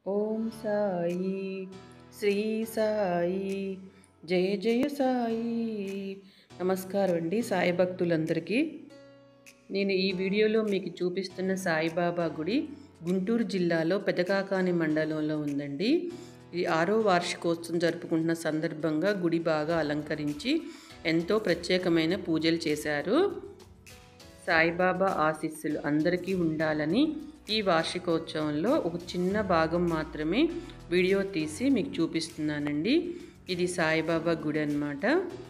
ఓం సాయి శ్రీ సాయి జయ జయ సాయి నమస్కారం అండి సాయి భక్తులందరికీ నేను ఈ వీడియోలో మీకు చూపిస్తున్న సాయిబాబా గుడి గుంటూరు జిల్లాలో పెదకాకాని మండలంలో ఉందండి ఇది ఆరో వార్షికోత్సవం జరుపుకుంటున్న సందర్భంగా గుడి బాగా అలంకరించి ఎంతో ప్రత్యేకమైన పూజలు చేశారు సాయిబాబా ఆశీస్సులు అందరికీ ఉండాలని ఈ వార్షికోత్సవంలో ఒక చిన్న భాగం మాత్రమే వీడియో తీసి మీకు చూపిస్తున్నానండి ఇది సాయిబాబా గుడి అన్నమాట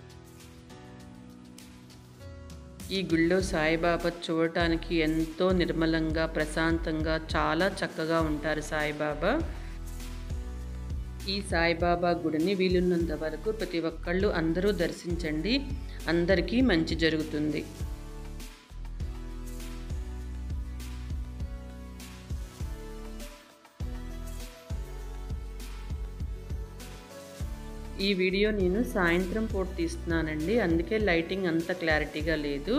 ఈ గుళ్ళో సాయిబాబా చూడటానికి ఎంతో నిర్మలంగా ప్రశాంతంగా చాలా చక్కగా ఉంటారు సాయిబాబా ఈ సాయిబాబా గుడిని వీలున్నంత వరకు ప్రతి ఒక్కళ్ళు అందరూ దర్శించండి అందరికీ మంచి జరుగుతుంది ఈ వీడియో నేను సాయంత్రం పూట తీస్తున్నానండి అందుకే లైటింగ్ అంత క్లారిటీగా లేదు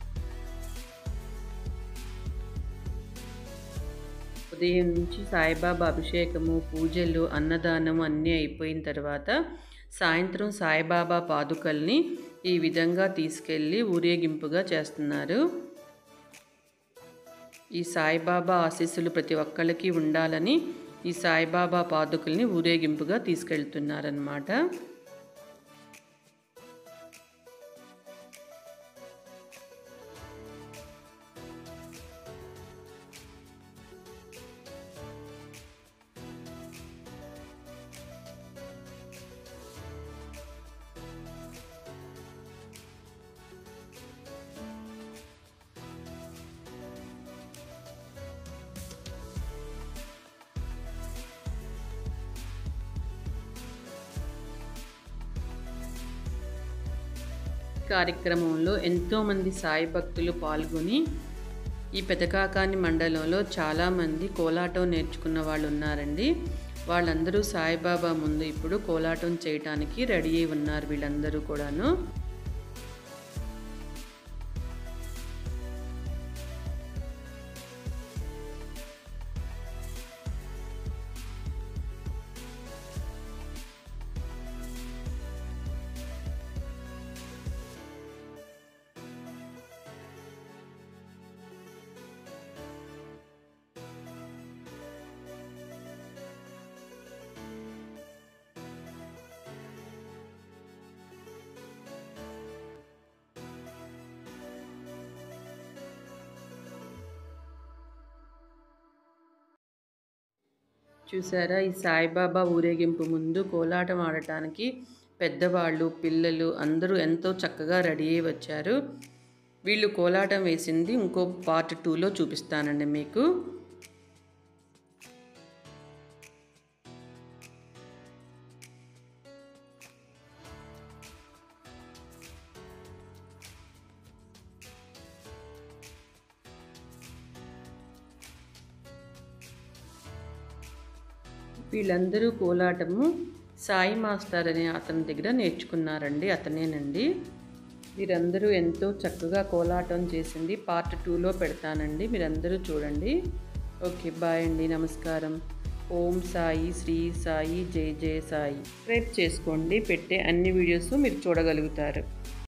ఉదయం నుంచి సాయిబాబా అభిషేకము పూజలు అన్నదానం అన్నీ అయిపోయిన తర్వాత సాయంత్రం సాయిబాబా పాదుకల్ని ఈ విధంగా తీసుకెళ్ళి ఊరేగింపుగా చేస్తున్నారు ఈ సాయిబాబా ఆశీస్సులు ప్రతి ఒక్కళ్ళకి ఉండాలని ఈ సాయిబాబా పాదుకల్ని ఊరేగింపుగా తీసుకెళ్తున్నారనమాట కార్యక్రమంలో ఎంతోమంది సాయి భక్తులు పాల్గొని ఈ పెదకాకాని మండలంలో చాలామంది కోలాటం నేర్చుకున్న వాళ్ళు ఉన్నారండి వాళ్ళందరూ సాయిబాబా ముందు ఇప్పుడు కోలాటం చేయటానికి రెడీ అయి ఉన్నారు వీళ్ళందరూ కూడాను చూసారా ఈ సాయిబాబా ఊరేగింపు ముందు కోలాటం ఆడటానికి పెద్దవాళ్ళు పిల్లలు అందరూ ఎంతో చక్కగా రెడీ అయ్యి వచ్చారు వీళ్ళు కోలాటం వేసింది ఇంకో పార్ట్ టూలో చూపిస్తానండి మీకు వీళ్ళందరూ కోలాటము సాయి మాస్టర్ అనే అతని దగ్గర నేర్చుకున్నారండి అతనేనండి మీరందరూ ఎంతో చక్కగా కోలాటం చేసింది పార్ట్ టూలో పెడతానండి మీరందరూ చూడండి ఓకే బాయ్ అండి నమస్కారం ఓం సాయి శ్రీ సాయి జై జయ సాయి సబ్స్క్రైబ్ చేసుకోండి పెట్టే అన్ని వీడియోస్ మీరు చూడగలుగుతారు